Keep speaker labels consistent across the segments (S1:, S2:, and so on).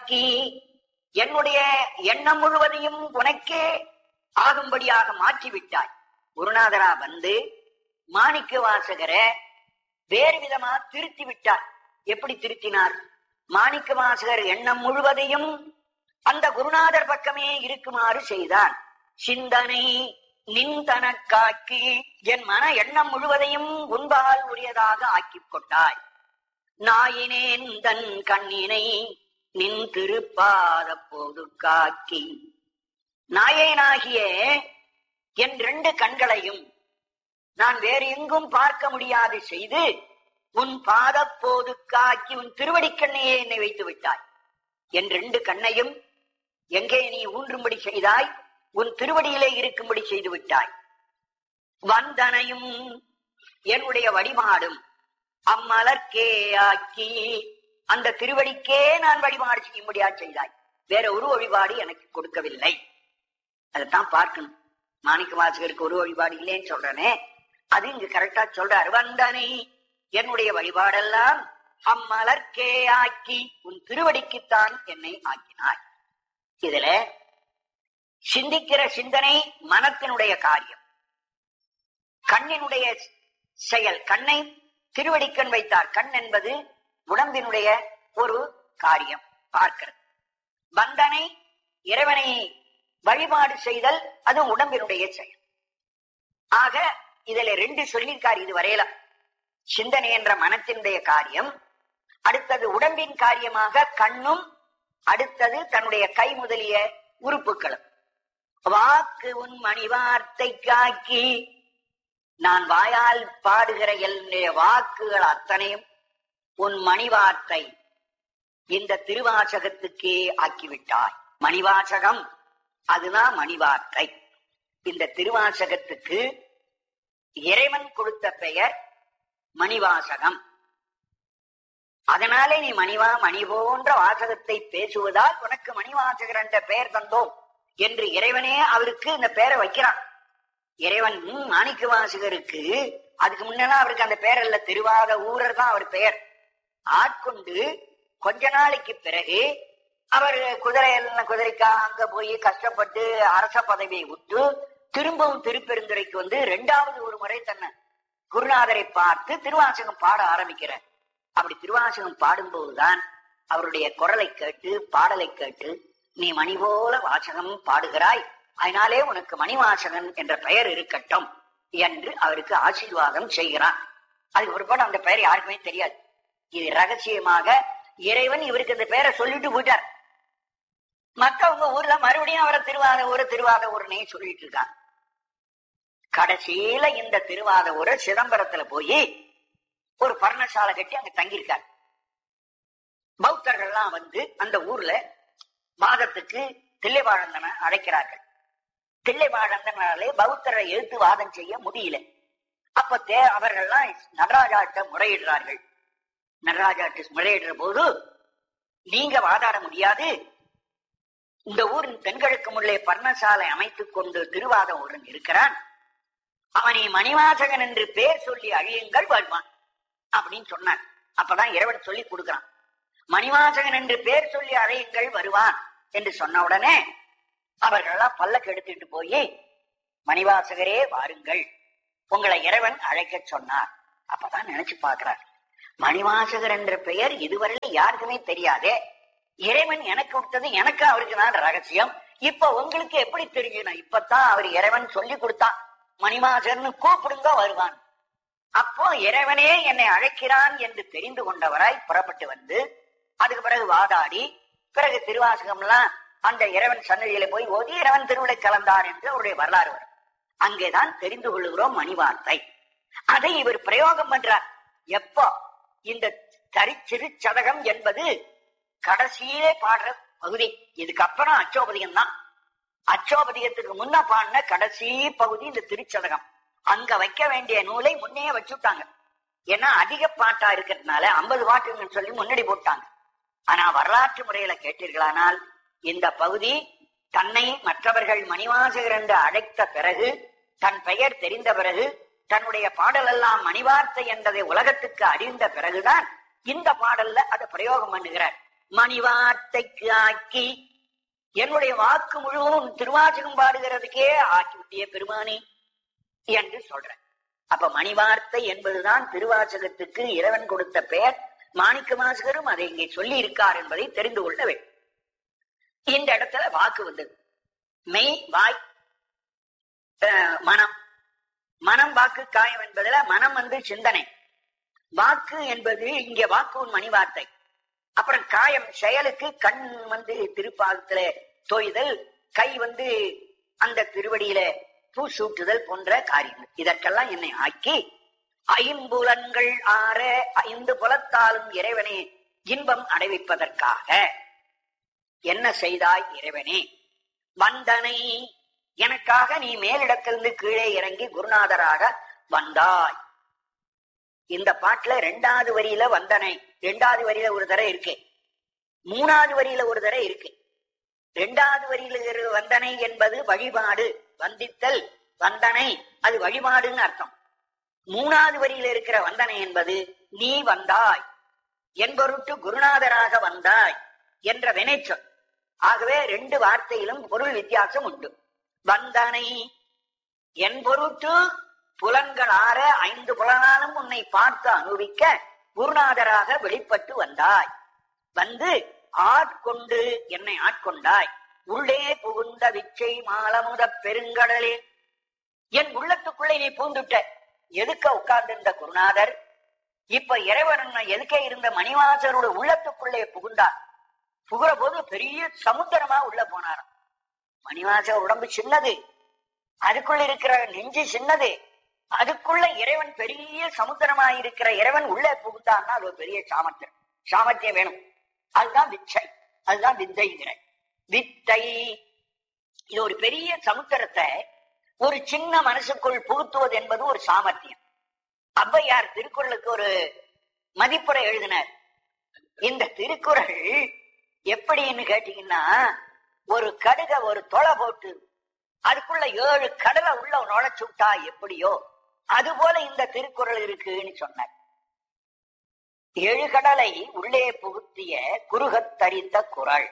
S1: ஆக்கி என்னுடைய எண்ணம் முழுவதையும் உனக்கே ஆகும்படியாக மாற்றி விட்டாய் குருநாதரா வந்து மாணிக்க வாசகரை வேறு விதமா திருத்தி விட்டார் எப்படி திருத்தினார் மாணிக்க வாசகர் எண்ணம் முழுவதையும் அந்த குருநாதர் பக்கமே இருக்குமாறு செய்தான் சிந்தனை நின் தனக்காக்கி என் மன எண்ணம் முழுவதையும் உன்பால் உரியதாக ஆக்கிக் கொண்டாய் நாயினேன் தன் கண்ணினை நின் திருப்பாத போது காக்கி நாயேனாகிய என் ரெண்டு கண்களையும் நான் வேறு எங்கும் பார்க்க முடியாது செய்து உன் பாதப்போது காக்கி உன் திருவடிக்கண்ணையே என்னை வைத்து விட்டாய் என் ரெண்டு கண்ணையும் எங்கே நீ ஊன்றும்படி செய்தாய் உன் திருவடியிலே இருக்கும்படி செய்து விட்டாய் வந்தனையும் என்னுடைய வழிபாடும் அம்மலர்க்கே ஆக்கி அந்த திருவடிக்கே நான் வழிபாடு செய்யும்படியா செய்தாய் வேற ஒரு வழிபாடு எனக்கு கொடுக்கவில்லை அதைத்தான் பார்க்கணும் மாணிக்க வாசகருக்கு ஒரு வழிபாடு இல்லைன்னு சொல்றேனே அது இங்க கரெக்டா சொல்றாரு வந்தனை என்னுடைய வழிபாடெல்லாம் அம்மலர்க்கே ஆக்கி உன் திருவடிக்குத்தான் என்னை ஆக்கினாய் இதுல சிந்திக்கிற சிந்தனை மனத்தினுடைய காரியம் கண்ணினுடைய செயல் கண்ணை திருவடிக்கண் வைத்தார் கண் என்பது உடம்பினுடைய ஒரு காரியம் பார்க்கிறது வந்தனை இறைவனை வழிபாடு செய்தல் அது உடம்பினுடைய செயல் ஆக இதுல ரெண்டு சொல்லியிருக்கார் இது வரையில சிந்தனை என்ற மனத்தினுடைய காரியம் அடுத்தது உடம்பின் காரியமாக கண்ணும் அடுத்தது தன்னுடைய கை முதலிய உறுப்புகளும் வாக்கு உன் மணி வார்த்தை காக்கி நான் வாயால் பாடுகிற என்னுடைய வாக்குகள் அத்தனையும் உன் மணி வார்த்தை இந்த திருவாசகத்துக்கே ஆக்கிவிட்டாய் மணிவாசகம் அதுதான் மணிவார்த்தை இந்த திருவாசகத்துக்கு இறைவன் கொடுத்த பெயர் மணிவாசகம் அதனாலே நீ மணிவா மணி போன்ற வாசகத்தை பேசுவதால் உனக்கு மணிவாசகர் என்ற பெயர் தந்தோம் என்று இறைவனே அவருக்கு இந்த பெயரை வைக்கிறான் இறைவன் மாணிக்க வாசகருக்கு அதுக்கு முன்னெல்லாம் அவருக்கு அந்த பெயர் அல்ல திருவாத ஊரர் தான் அவர் பெயர் ஆட்கொண்டு கொஞ்ச நாளைக்கு பிறகு அவர் குதிரை எல்லாம் குதிரைக்காக அங்க போய் கஷ்டப்பட்டு அரச பதவியை விட்டு திரும்பவும் திருப்பெருந்துறைக்கு வந்து இரண்டாவது ஒரு முறை தன்னை குருநாதரை பார்த்து திருவாசகம் பாட ஆரம்பிக்கிறார் அப்படி திருவாசகம் பாடும்போதுதான் அவருடைய குரலை கேட்டு பாடலை கேட்டு நீ மணி போல வாசகம் பாடுகிறாய் அதனாலே உனக்கு மணிவாசகன் என்ற பெயர் இருக்கட்டும் என்று அவருக்கு ஆசீர்வாதம் செய்கிறான் அதுக்கு பிற்பாடு அந்த பெயர் யாருக்குமே தெரியாது இது ரகசியமாக இறைவன் இவருக்கு இந்த பெயரை சொல்லிட்டு போயிட்டார் மத்தவங்க ஊர்ல மறுபடியும் அவரை திருவாத ஊர் திருவாத ஊர்னே சொல்லிட்டு இருக்காங்க கடைசியில இந்த திருவாத ஊர் சிதம்பரத்துல போய் ஒரு பர்ணசாலை கட்டி அங்க தங்கியிருக்கார் பௌத்தர்கள்லாம் வந்து அந்த ஊர்ல வாதத்துக்கு தில்லைவாழந்தனை அழைக்கிறார்கள் தில்லைவாழந்தனாலே பௌத்தரை எழுத்து வாதம் செய்ய முடியல அப்ப தே அவர்கள்லாம் நடராஜாட்ட முறையிடுறார்கள் நடராஜாட்டு முறையிடுற போது நீங்க வாதாட முடியாது இந்த ஊரின் தென்கிழக்கு முள்ளே பர்ணசாலை அமைத்துக் கொண்டு திருவாத ஊரன் இருக்கிறான் அவனை மணிவாசகன் என்று பேர் சொல்லி அழியுங்கள் வருவான் அப்படின்னு சொன்னார் அப்பதான் இறைவன் சொல்லி கொடுக்கிறான் மணிவாசகன் என்று பேர் சொல்லி அழையுங்கள் வருவான் என்று சொன்ன உடனே அவர்களெல்லாம் பல்லக்கு எடுத்துட்டு போய் மணிவாசகரே வாருங்கள் உங்களை இறைவன் அழைக்க சொன்னார் அப்பதான் நினைச்சு பார்க்கிறார் மணிவாசகர் என்ற பெயர் இதுவரையில யாருக்குமே தெரியாதே இறைவன் எனக்கு கொடுத்தது எனக்கு அவருக்கு தான் ரகசியம் இப்ப உங்களுக்கு எப்படி தெரியும் இப்பதான் அவர் இறைவன் சொல்லி கொடுத்தான் மணிவாசகர்னு கூப்பிடுங்க வருவான் அப்போ இறைவனே என்னை அழைக்கிறான் என்று தெரிந்து கொண்டவராய் புறப்பட்டு வந்து அதுக்கு பிறகு வாதாடி பிறகு திருவாசகம்லாம் அந்த இறைவன் சன்னதியில போய் ஓதி இறைவன் திருவிழை கலந்தார் என்று அவருடைய வரலாறு வரும் அங்கேதான் தெரிந்து கொள்ளுகிறோம் மணிவார்த்தை அதை இவர் பிரயோகம் பண்றார் எப்போ இந்த தரிச்சிறு சதகம் என்பது கடைசியிலே பாடுற பகுதி இதுக்கப்புறம் அச்சோபதிகம் தான் அச்சோபதிகத்துக்கு முன்ன பாடின கடைசி பகுதி இந்த திருச்சதகம் அங்க வைக்க வேண்டிய நூலை முன்னே வச்சுட்டாங்க ஏன்னா அதிக பாட்டா இருக்கிறதுனால ஐம்பது பாட்டுன்னு சொல்லி முன்னாடி போட்டாங்க ஆனா வரலாற்று முறையில கேட்டீர்களானால் இந்த பகுதி தன்னை மற்றவர்கள் மணிவாசகர் என்று அழைத்த பிறகு தன் பெயர் தெரிந்த பிறகு தன்னுடைய பாடல் எல்லாம் மணிவார்த்தை என்பதை உலகத்துக்கு அறிந்த பிறகுதான் இந்த பாடல்ல அதை பிரயோகம் பண்ணுகிறார் மணிவார்த்தைக்கு ஆக்கி என்னுடைய வாக்கு முழுவதும் திருவாசகம் பாடுகிறதுக்கே ஆக்கி விட்டிய பெருமானி என்று சொல்றேன் அப்ப மணிவார்த்தை என்பதுதான் திருவாசகத்துக்கு இறைவன் கொடுத்த பெயர் மாணிக்க வாசகரும் அதை இங்கே சொல்லி இருக்கார் என்பதை தெரிந்து கொள்ள வேண்டும் இந்த இடத்துல வாக்கு வந்தது மெய் வாய் அஹ், மனம் மனம் வாக்கு காயம் என்பதுல மனம் வந்து சிந்தனை வாக்கு என்பது இங்க வாக்கு உன் மணி வார்த்தை அப்புறம் காயம் செயலுக்கு கண் வந்து திருப்பாதத்துல தோய்தல் கை வந்து அந்த திருவடியில பூ சூட்டுதல் போன்ற காரியங்கள் இதற்கெல்லாம் என்னை ஆக்கி ஐம்புலன்கள் ஆற ஐந்து புலத்தாலும் இறைவனே இன்பம் அடைவிப்பதற்காக என்ன செய்தாய் இறைவனே வந்தனை எனக்காக நீ மேலிடத்திலிருந்து கீழே இறங்கி குருநாதராக வந்தாய் இந்த பாட்டுல ரெண்டாவது வரியில வந்தனை ரெண்டாவது வரியில ஒரு தடவை இருக்கு மூணாவது வரியில ஒரு தடவை இருக்கு ரெண்டாவது வரியில இருக்கிற வந்தனை என்பது வழிபாடு வந்தித்தல் வந்தனை அது வழிபாடுன்னு அர்த்தம் மூணாவது வரியில இருக்கிற வந்தனை என்பது நீ வந்தாய் என்பொருட்டு குருநாதராக வந்தாய் என்ற வினைச்சொல் ஆகவே ரெண்டு வார்த்தையிலும் பொருள் வித்தியாசம் உண்டு வந்தனை என் பொருட்டு புலன்கள் ஆற ஐந்து புலனாலும் உன்னை பார்த்து அனுபவிக்க குருநாதராக வெளிப்பட்டு வந்தாய் வந்து ஆட்கொண்டு என்னை ஆட்கொண்டாய் உள்ளே புகுந்த விச்சை மாலமுத பெருங்கடலே என் உள்ளத்துக்குள்ளே நீ பூந்துட்ட எதுக்க உட்கார்ந்திருந்த குருநாதர் இப்ப இறைவன் எதுக்க இருந்த மணிவாசரோட உள்ளத்துக்குள்ளே புகுந்தார் புகுற போது பெரிய சமுத்திரமா உள்ள போனாராம் மணிவாச உடம்பு சின்னது அதுக்குள்ள இருக்கிற நெஞ்சு சின்னது அதுக்குள்ள இறைவன் பெரிய சமுத்திரமா இருக்கிற இறைவன் உள்ளே புகுந்தான்னா அது ஒரு பெரிய சாமர்த்தியம் சாமர்த்தியம் வேணும் அதுதான் விச்சை அதுதான் வித்தைங்கிற வித்தை இது ஒரு பெரிய சமுத்திரத்தை ஒரு சின்ன மனசுக்குள் புகுத்துவது என்பது ஒரு சாமர்த்தியம் ஔவையார் திருக்குறளுக்கு ஒரு மதிப்புரை எழுதினார் இந்த திருக்குறள் எப்படின்னு கேட்டீங்கன்னா ஒரு கடுக ஒரு தொலை போட்டு அதுக்குள்ள ஏழு கடலை உள்ள நுழைச்சு விட்டா எப்படியோ அது போல இந்த திருக்குறள் இருக்குன்னு சொன்னார் ஏழு கடலை உள்ளே புகுத்திய குறுகத் தரித்த குறள்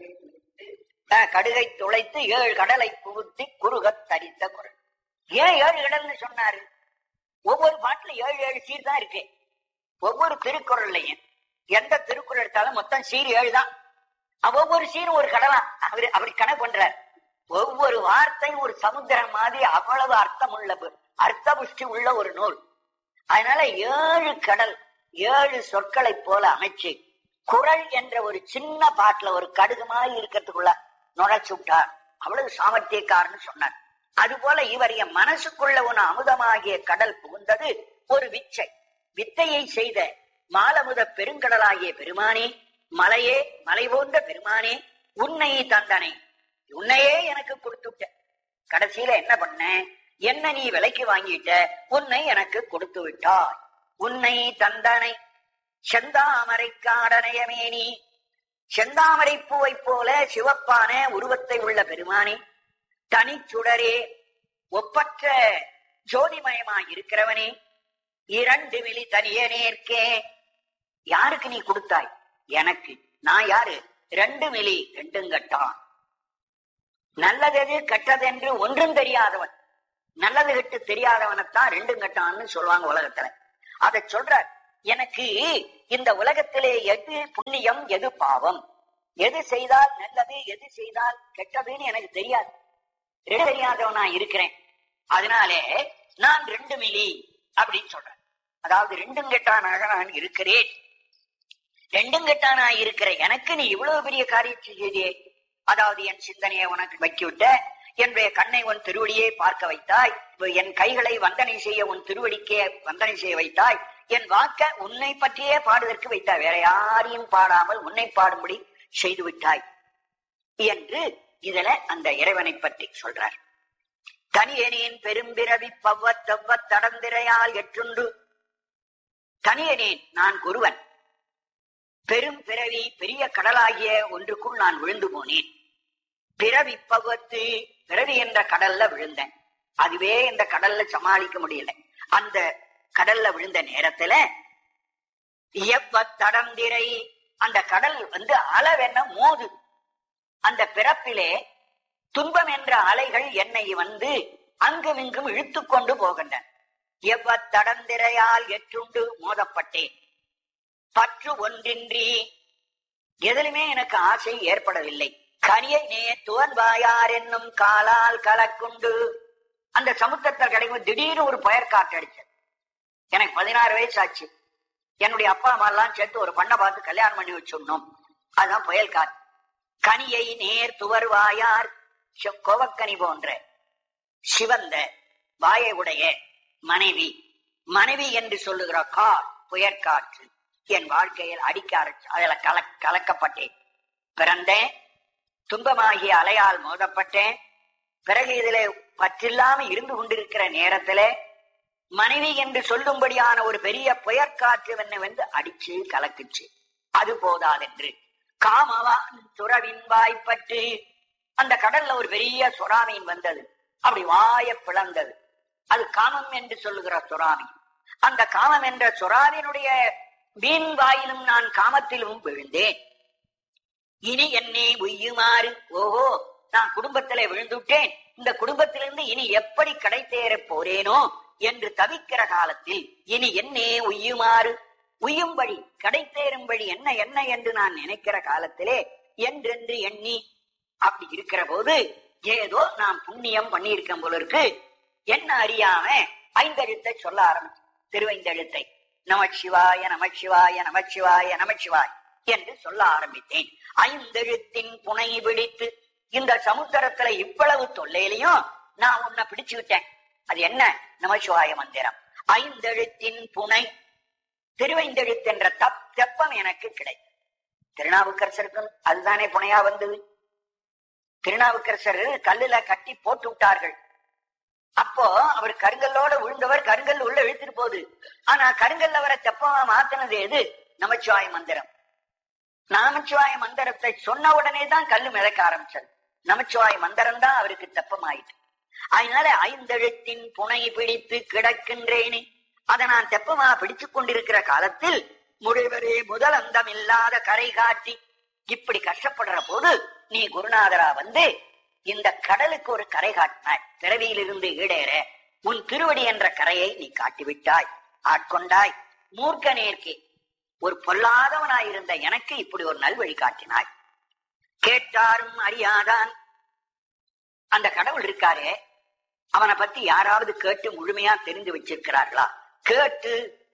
S1: அஹ், கடுகை துளைத்து ஏழு கடலை புகுத்தி குறுகத் தரித்த குறள் ஏன் ஏழு கடல்னு சொன்னாரு ஒவ்வொரு பாட்டுல ஏழு ஏழு சீர் தான் இருக்கு ஒவ்வொரு திருக்குறள்லையும் எந்த திருக்குறள் எடுத்தாலும் மொத்தம் சீர் ஏழு தான் அஹ், ஒவ்வொரு சீரும் ஒரு கடலா அவரு அப்படி கணக்கு பண்றார் ஒவ்வொரு வார்த்தையும் ஒரு சமுத்திரம் மாதிரி அவ்வளவு அர்த்தம் உள்ள பு- அர்த்த புஷ்டி உள்ள ஒரு நூல் அதனால ஏழு கடல் ஏழு சொற்களை போல அமைச்சு குறள் என்ற ஒரு சின்ன பாட்டுல ஒரு கடுகு மாதிரி இருக்கிறதுக்குள்ள நுழைச்சு விட்டார் அவ்வளவு சாமர்த்தியக்காரன்னு சொன்னார் அது போல இவர் என் மனசுக்குள்ள ஒன்னு அமுதமாகிய கடல் புகுந்தது ஒரு விச்சை வித்தையை செய்த மாலமுத பெருங்கடலாகிய பெருமானே மலையே மலை போன்ற பெருமானே உன்னை தந்தனை உன்னையே எனக்கு கொடுத்துட்ட கடைசியில என்ன பண்ண என்ன நீ விலைக்கு வாங்கிட்ட உன்னை எனக்கு கொடுத்து விட்டாய் உன்னை தந்தனை செந்தாமரை காடனையமேனி செந்தாமரை பூவை போல சிவப்பான உருவத்தை உள்ள பெருமானே தனிச்சுடரே ஒப்பற்ற ஜோதிமயமாய் இருக்கிறவனே இரண்டு மிலி தனியனேற்கே யாருக்கு நீ கொடுத்தாய் எனக்கு நான் யாரு ரெண்டு மிலி ரெண்டும் கட்டான் நல்லதெது கெட்டதென்று ஒன்றும் தெரியாதவன் நல்லது கெட்டு தெரியாதவனைத்தான் ரெண்டும் கட்டான்னு சொல்லுவாங்க உலகத்துல அதை சொல்றார் எனக்கு இந்த உலகத்திலே எது புண்ணியம் எது பாவம் எது செய்தால் நல்லது எது செய்தால் கெட்டதுன்னு எனக்கு தெரியாது ரெண்டு தெரியாதவனா இருக்கிறேன் அதனாலே நான் ரெண்டு மிலி அப்படின்னு சொல்றேன் அதாவது ரெண்டும் கெட்டானாக நான் இருக்கிறேன் ரெண்டும் கெட்டானா இருக்கிற எனக்கு நீ இவ்வளவு பெரிய காரியத்தை செய்தியே அதாவது என் சிந்தனையை உனக்கு வைக்கி விட்ட என்னுடைய கண்ணை உன் திருவடியே பார்க்க வைத்தாய் என் கைகளை வந்தனை செய்ய உன் திருவடிக்கே வந்தனை செய்ய வைத்தாய் என் வாக்க உன்னை பற்றியே பாடுவதற்கு வைத்தாய் வேற யாரையும் பாடாமல் உன்னை பாடும்படி செய்து விட்டாய் என்று இதுல அந்த இறைவனை பற்றி சொல்றார் தனியனேன் பெரும்பிறவி பவ்வத் தவ்வத் தடந்திரையால் எற்றுண்டு தனியனேன் நான் குருவன் பெரும் பிறவி பெரிய கடலாகிய ஒன்றுக்குள் நான் விழுந்து போனேன் பிறவி பகுத்து பிறவி என்ற கடல்ல விழுந்தேன் அதுவே இந்த கடல்ல சமாளிக்க முடியல அந்த கடல்ல விழுந்த நேரத்துல எவ்வ தடந்திரை அந்த கடல் வந்து அளவென்ன மோது அந்த பிறப்பிலே துன்பம் என்ற அலைகள் என்னை வந்து அங்கும் இங்கும் இழுத்து கொண்டு போகின்றன எவ்வத்தடந்திரையால் எற்றுண்டு மோதப்பட்டேன் பற்று ஒன்றின்றி எதிலுமே எனக்கு ஆசை ஏற்படவில்லை கனியை நே துவன்வாயார் என்னும் காலால் கலக்குண்டு அந்த சமுத்திரத்தில் கிடைக்கும் திடீர்னு ஒரு பயர் காற்றடிச்சது எனக்கு பதினாறு வயசு ஆச்சு என்னுடைய அப்பா அம்மா எல்லாம் சேர்த்து ஒரு பண்ணை பார்த்து கல்யாணம் பண்ணி வச்சிடணும் அதுதான் புயல் காற்று கனியை நேர் துவர்வாயார் செ- கோவக்கனி போன்ற சிவந்த வாயை உடைய மனைவி மனைவி என்று சொல்லுகிற கார் புயற்காற்று என் வாழ்க்கையில் அடிக்க ஆரம்பிச்சு அதுல கல கலக்கப்பட்டேன் பிறந்தேன் துன்பமாகிய அலையால் மோதப்பட்டேன் பிறகு இதிலே பற்றில்லாம இருந்து கொண்டிருக்கிற நேரத்திலே மனைவி என்று சொல்லும்படியான ஒரு பெரிய புயற்காற்று என்ன வந்து அடிச்சு கலக்குச்சு அது போதாதென்று காமவான் துறவின் வாய்ப்பட்டு அந்த கடல்ல ஒரு பெரிய சுறாமீன் வந்தது அப்படி வாய பிளந்தது அது காமம் என்று சொல்லுகிற சுறாமி அந்த காமம் என்ற சுறாவினுடைய மீன் வாயிலும் நான் காமத்திலும் விழுந்தேன் இனி என்னை உய்யுமாறு ஓஹோ நான் குடும்பத்திலே விழுந்துட்டேன் இந்த குடும்பத்திலிருந்து இனி எப்படி கடை தேரப் போறேனோ என்று தவிக்கிற காலத்தில் இனி என்னே உய்யுமாறு உய்யும்படி கடை தேரும்படி என்ன என்ன என்று நான் நினைக்கிற காலத்திலே என்றென்று எண்ணி அப்படி இருக்கிற போது ஏதோ நான் புண்ணியம் பண்ணியிருக்கேன் போல இருக்கு என்ன அறியாம ஐந்தெழுத்தை சொல்ல ஆரம்பிச்சு திருவைந்தெழுத்தை நமச்சிவாய நமச்சிவாய நமச்சிவாய நமச்சிவாய் என்று சொல்ல ஆரம்பித்தேன் ஐந்தெழுத்தின் புனை பிடித்து இந்த சமுத்திரத்துல இவ்வளவு தொல்லையிலையும் நான் உன்னை பிடிச்சு விட்டேன் அது என்ன நமச்சிவாய மந்திரம் ஐந்தெழுத்தின் புனை திருவைந்தெழுத்து என்ற தப் தெப்பம் எனக்கு கிடைத்தது திருநாவுக்கரசருக்கும் அதுதானே புனையா வந்தது திருநாவுக்கரசர் கல்லுல கட்டி போட்டு விட்டார்கள் அப்போ அவர் கருங்கல்லோட விழுந்தவர் கருங்கல் உள்ள இழுத்துட்டு போகுது ஆனா கருங்கல்ல வர தெப்பமா மாத்தினது எது நமச்சிவாய மந்திரம் நமச்சிவாய மந்திரத்தை சொன்ன உடனே தான் கல்லு மிதக்க ஆரம்பிச்சது நமச்சிவாய மந்திரம் தான் அவருக்கு தெப்பமாயிட்டு அதனால ஐந்தெழுத்தின் புனை பிடித்து கிடக்கின்றேனே அதை நான் தெப்பமா பிடித்துக் கொண்டிருக்கிற காலத்தில் முடிவரே முதல் அந்தம் இல்லாத கரை காட்டி இப்படி கஷ்டப்படுற போது நீ குருநாதரா வந்து இந்த கடலுக்கு ஒரு கரை காட்டினாய் பிறவியிலிருந்து ஈடேற உன் திருவடி என்ற கரையை நீ காட்டிவிட்டாய் ஆட்கொண்டாய் மூர்க்க நேர்க்கே ஒரு பொல்லாதவனாயிருந்த எனக்கு இப்படி ஒரு நல்வழி காட்டினாய் கேட்டாரும் அறியாதான் அந்த கடவுள் இருக்காரே அவனை பத்தி யாராவது கேட்டு முழுமையா தெரிந்து வச்சிருக்கிறார்களா கேட்டு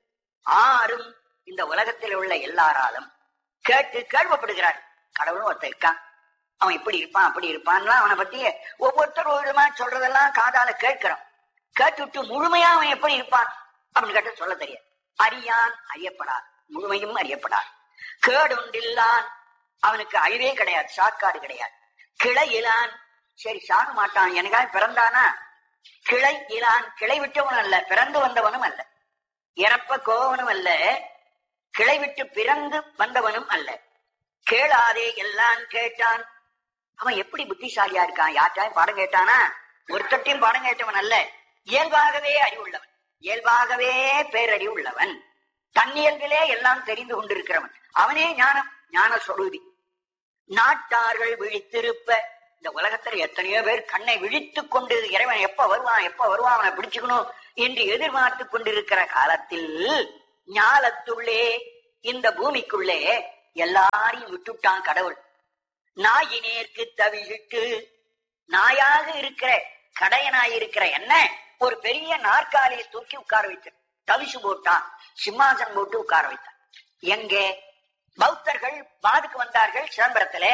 S1: ஆறும் இந்த உலகத்தில் உள்ள எல்லாராலும் கேட்டு கேள்வப்படுகிறார் கடவுளும் ஒருத்தன் இருக்கான் அவன் இப்படி இருப்பான் அப்படி இருப்பான்லாம் அவனை பத்தி ஒவ்வொருத்தர் ஒரு விதமா சொல்றதெல்லாம் காதால கேட்கிறோம் கேட்டுவிட்டு முழுமையா அவன் எப்படி இருப்பான் அப்படின்னு கேட்டு சொல்ல தெரியாது அறியான் அறியப்படார் முழுமையும் அறியப்படார் கேடுண்டில்லான் அவனுக்கு அழிவே கிடையாது சாக்காடு கிடையாது கிளையிலான் சரி சாக மாட்டான் எனக்காக பிறந்தானா கிளை இலான் கிளை விட்டவனும் அல்ல பிறந்து வந்தவனும் அல்ல இறப்ப கோவனும் அல்ல கிளை விட்டு பிறந்து வந்தவனும் அல்ல கேளாதே எல்லாம் கேட்டான் அவன் எப்படி புத்திசாலியா இருக்கான் யார்ட்டாயும் பாடம் கேட்டானா ஒருத்தட்டையும் பாடம் கேட்டவன் அல்ல இயல்பாகவே அறிவுள்ளவன் இயல்பாகவே பேரறிவு உள்ளவன் தன்னியல்பிலே எல்லாம் தெரிந்து கொண்டிருக்கிறவன் அவனே ஞானம் ஞான சொருதி நாட்டார்கள் விழித்திருப்ப இந்த உலகத்துல எத்தனையோ பேர் கண்ணை விழித்துக் கொண்டு இறைவன் எப்ப வருவான் எப்ப வருவான் அவனை பிடிச்சுக்கணும் என்று எதிர்பார்த்து கொண்டிருக்கிற காலத்தில் ஞாலத்துள்ளே இந்த பூமிக்குள்ளே எல்லாரையும் விட்டுட்டான் கடவுள் நாயினேற்கு தவிழிட்டு நாயாக இருக்கிற கடையனாய் இருக்கிற என்ன ஒரு பெரிய நாற்காலியை தூக்கி உட்கார வைத்தான் தவிசு போட்டான் சிம்மாசனம் போட்டு உட்கார வைத்தான் எங்கே பௌத்தர்கள் பாதுக்கு வந்தார்கள் சிதம்பரத்திலே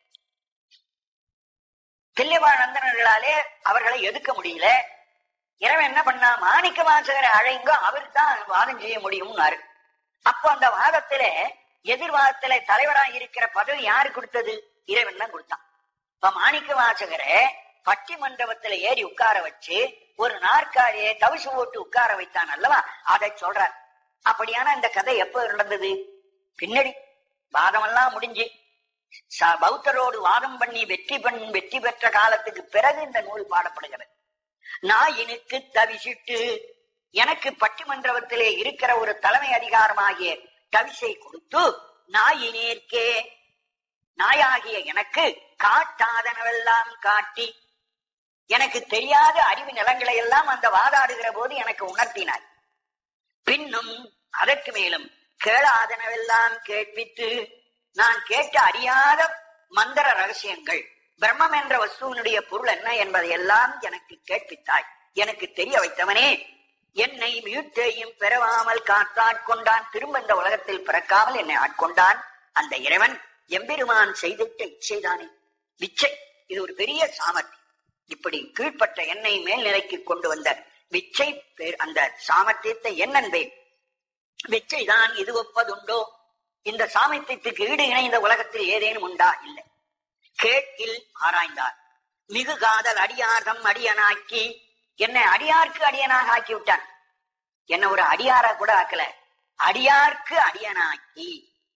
S1: தில்லைவாழந்தனர்களாலே அவர்களை எதுக்க முடியல இறைவன் என்ன பண்ணா மாணிக்க வாசகரை அழைங்க அவர் தான் வாதம் செய்ய முடியும்னாரு அப்போ அந்த வாதத்திலே எதிர்வாதத்திலே தலைவராக இருக்கிற பதவி யாரு கொடுத்தது இறைவன் தான் கொடுத்தான் இப்ப மாணிக்க வாசகரை பட்டி மண்டபத்துல ஏறி உட்கார வச்சு ஒரு நாற்காலியை தவிசு போட்டு உட்கார வைத்தான் அல்லவா அதை சொல்றார் அப்படியான இந்த கதை எப்ப நடந்தது பின்னாடி வாதமெல்லாம் முடிஞ்சு ச- பௌத்தரோடு வாதம் பண்ணி வெற்றி பண் வெற்றி பெற்ற காலத்துக்கு பிறகு இந்த நூல் பாடப்படுகிறது நாயினுக்கு தவிசிட்டு எனக்கு பட்டிமன்றத்திலே இருக்கிற ஒரு தலைமை அதிகாரமாகிய தவிசை கொடுத்து நாயினேற்கே நாயாகிய எனக்கு காட்டாதனவெல்லாம் காட்டி எனக்கு தெரியாத அறிவு நிலங்களை எல்லாம் அந்த வாதாடுகிற போது எனக்கு உணர்த்தினாய் பின்னும் அதற்கு மேலும் கேளாதனவெல்லாம் கேட்பித்து நான் கேட்ட அறியாத மந்திர ரகசியங்கள் பிரம்மம் என்ற வஸ்துவனுடைய பொருள் என்ன என்பதை எல்லாம் எனக்கு கேட்பித்தாய் எனக்கு தெரிய வைத்தவனே என்னை மீட்டேயும் பெறவாமல் காத்தாட்கொண்டான் திரும்ப இந்த உலகத்தில் பிறக்காமல் என்னை ஆட்கொண்டான் அந்த இறைவன் எம்பெருமான் செய்திட்ட இச்சைதானே விச்சை இது ஒரு பெரிய சாமர்த்தியம் இப்படி கீழ்ப்பட்ட என்னை மேல்நிலைக்கு கொண்டு வந்த விச்சை பேர் அந்த சாமர்த்தியத்தை என்னன்பேன் விச்சைதான் இது ஒப்பதுண்டோ இந்த சாமர்த்தியத்துக்கு ஈடு இணை இந்த உலகத்தில் ஏதேனும் உண்டா இல்லை கேட்கில் ஆராய்ந்தார் மிகு காதல் அடியார்தம் அடியனாக்கி என்னை அடியார்க்கு அடியனாக ஆக்கி விட்டான் என்ன ஒரு அடியாரா கூட ஆக்கல அடியார்க்கு அடியனாக்கி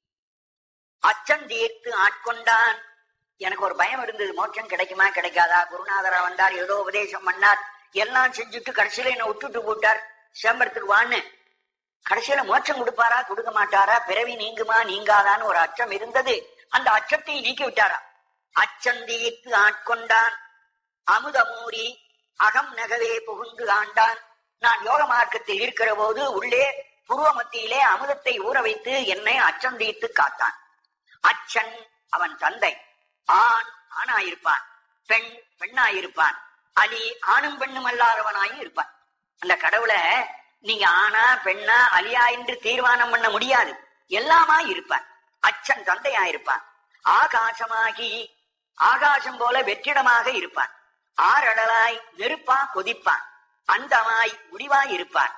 S1: அச்சம் தீர்த்து ஆட்கொண்டான் எனக்கு ஒரு பயம் இருந்தது மோட்சம் கிடைக்குமா கிடைக்காதா குருநாதரா வந்தார் ஏதோ உபதேசம் பண்ணார் எல்லாம் செஞ்சுட்டு கடைசியில என்ன விட்டுட்டு போட்டார் சேம்பரத்துக்கு வான்னு கடைசியில மோட்சம் கொடுப்பாரா கொடுக்க மாட்டாரா பிறவி நீங்குமா நீங்காதான்னு ஒரு அச்சம் இருந்தது அந்த அச்சத்தை நீக்கி விட்டாரா அச்சம் தீர்த்து ஆட்கொண்டான் அமுதமூரி அகம் நகவே புகுந்து ஆண்டான் நான் யோக மார்க்கத்தில் இருக்கிற போது உள்ளே புருவ மத்தியிலே அமுதத்தை ஊற வைத்து என்னை அச்சம் தீர்த்து காத்தான் அச்சன் அவன் தந்தை ஆண் ஆணாயிருப்பான் பெண் பெண்ணாயிருப்பான் அலி ஆணும் பெண்ணும் அல்லாதவனாயும் இருப்பான் அந்த கடவுளை நீங்க ஆணா பெண்ணா அலியா என்று தீர்மானம் பண்ண முடியாது எல்லாமா இருப்பான் அச்சன் தந்தையாயிருப்பான் ஆகாசமாகி ஆகாசம் போல வெற்றிடமாக இருப்பான் ஆரடலாய் நெருப்பா கொதிப்பான் அந்தமாய் முடிவாய் இருப்பான்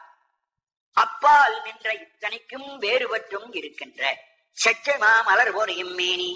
S1: அப்பால் நின்ற இத்தனைக்கும் வேறுபட்டும் இருக்கின்ற செச்சைமா மலர் ஒரு இம்மேனி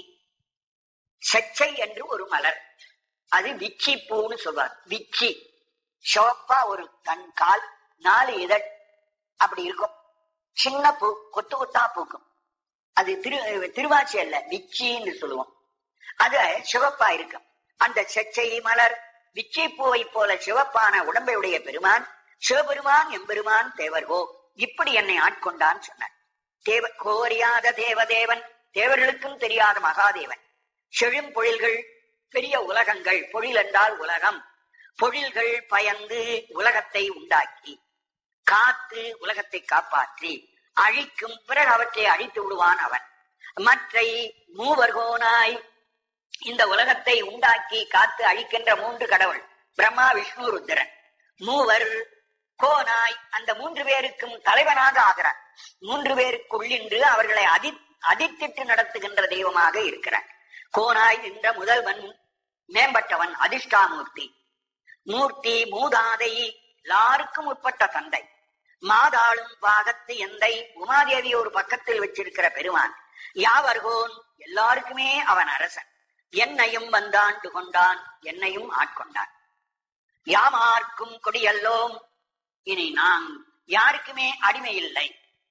S1: செச்சை என்று ஒரு மலர் அது விச்சி பூன்னு சொல்வார் விச்சி சிவப்பா ஒரு தன் கால் நாலு இதழ் அப்படி இருக்கும் சின்ன பூ கொத்து கொத்தா பூக்கும் அது திரு திருவாச்சி அல்ல விச்சின்னு சொல்லுவோம் அது சிவப்பா இருக்கும் அந்த செச்சை மலர் விச்சை பூவை போல சிவப்பான உடம்பையுடைய பெருமான் சிவபெருமான் எம்பெருமான் தேவர்கோ இப்படி என்னை ஆட்கொண்டான் சொன்னார் தேவ கோரியாத தேவதேவன் தேவர்களுக்கும் தெரியாத மகாதேவன் செழும் பொழில்கள் பெரிய உலகங்கள் பொழில் என்றால் உலகம் பொழில்கள் பயந்து உலகத்தை உண்டாக்கி காத்து உலகத்தை காப்பாற்றி அழிக்கும் பிறகு அவற்றை அழித்து விடுவான் அவன் மற்றை மூவர்கோனாய் இந்த உலகத்தை உண்டாக்கி காத்து அழிக்கின்ற மூன்று கடவுள் பிரம்மா விஷ்ணு ருத்ரன் மூவர் கோனாய் அந்த மூன்று பேருக்கும் தலைவனாக ஆகிறான் மூன்று பேருக்குள்ளின்று அவர்களை அதி அதித்திட்டு நடத்துகின்ற தெய்வமாக இருக்கிறான் கோனாய் நின்ற முதல்வன் மேம்பட்டவன் அதிர்ஷ்டாமூர்த்தி மூர்த்தி மூதாதை எல்லாருக்கும் உட்பட்ட தந்தை மாதாளும் பாகத்து எந்தை உமாதேவி ஒரு பக்கத்தில் வச்சிருக்கிற பெருமான் யாவர்கோன் எல்லாருக்குமே அவன் அரசன் என்னையும் வந்தாண்டு கொண்டான் என்னையும் ஆட்கொண்டான் யாமார்க்கும் கொடியல்லோம் இனி நாம் யாருக்குமே அடிமை இல்லை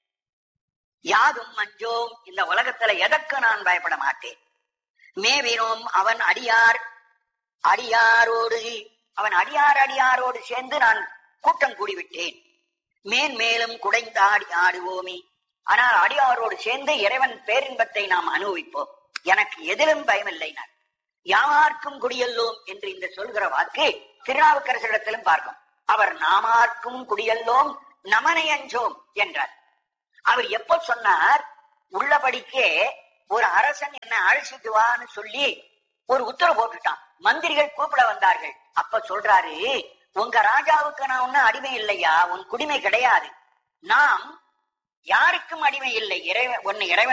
S1: யாதும் மஞ்சோம் இந்த உலகத்துல எதற்கு நான் பயப்பட மாட்டேன் மேவினோம் அவன் அடியார் அடியாரோடு அவன் அடியார் அடியாரோடு சேர்ந்து நான் கூட்டம் கூடிவிட்டேன் மேன்மேலும் குடைந்தாடி ஆடுவோமே ஆனால் அடியாரோடு சேர்ந்து இறைவன் பேரின்பத்தை நாம் அனுபவிப்போம் எனக்கு எதிலும் பயமில்லை நான் யாமார்க்கும் குடியல்லோம் என்று இந்த சொல்கிற வாக்கு திருநாவுக்கரசரிடத்திலும் பார்க்கும் அவர் நாமார்க்கும் குடியல்லோம் நமனை அஞ்சோம் என்றார் அவர் எப்ப சொன்னார் உள்ளபடிக்கே ஒரு அரசன் என்ன அழைச்சிட்டு வான்னு சொல்லி ஒரு உத்தரவு போட்டுட்டான் மந்திரிகள் கூப்பிட வந்தார்கள் அப்ப சொல்றாரு உங்க ராஜாவுக்கு நான் ஒன்னும் அடிமை இல்லையா உன் குடிமை கிடையாது நாம் யாருக்கும் அடிமை இல்லை இறைவன் ஒன்னு இறைவன்